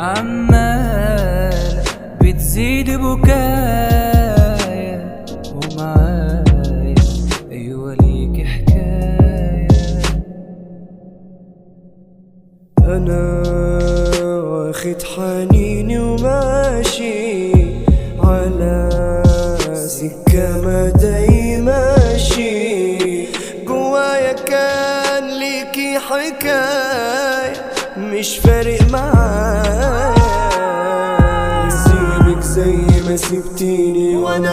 عمال بتزيد بكايا ومعايا أيوة ليك حكاية أنا واخد حنيني وماشي على سكة مدى ماشي جوايا كان ليكي حكاية مش فارق معايا سيبك زي ما سبتيني وانا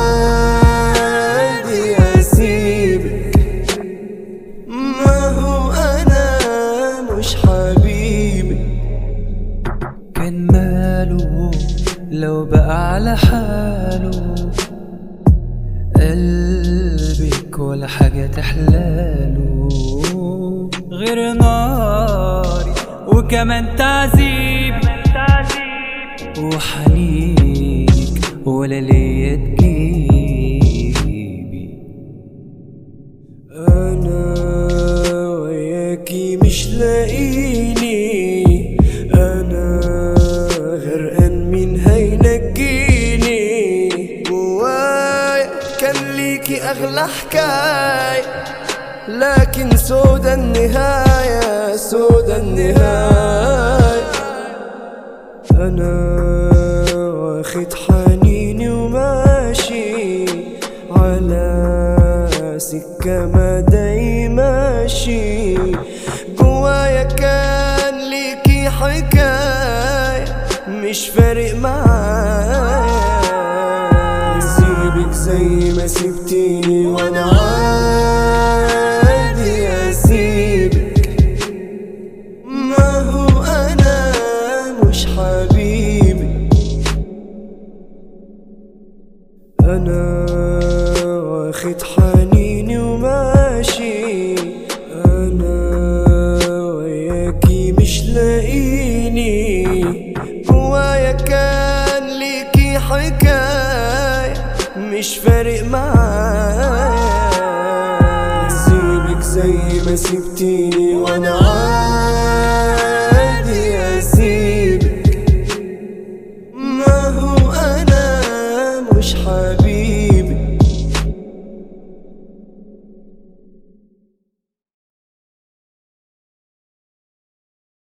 عادي اسيبك ما هو انا مش حبيبي كان ماله لو بقى على حاله قلبك ولا حاجة تحلاله غير ناري وكمان تعذيبي وحنينك ولا ليا تجيبي انا وياكي مش لاقيني انا غرقان مين هينجيني جوايا كان ليكي اغلى حكايه لكن سودا النهايه سودا النهايه انا واخد حنيني وماشي على سكة مدى ماشي جوايا كان ليكي حكاية مش فارق معايا سيبك زي ما سبتيني وانا عادي اسيبك ما هو انا مش حبيبي انا واخد حنيني وماشي انا وياكي مش لاقيني جوايا كان ليكي حكاية مش فارق معايا سيبك زي ما سبتيني وانا عادي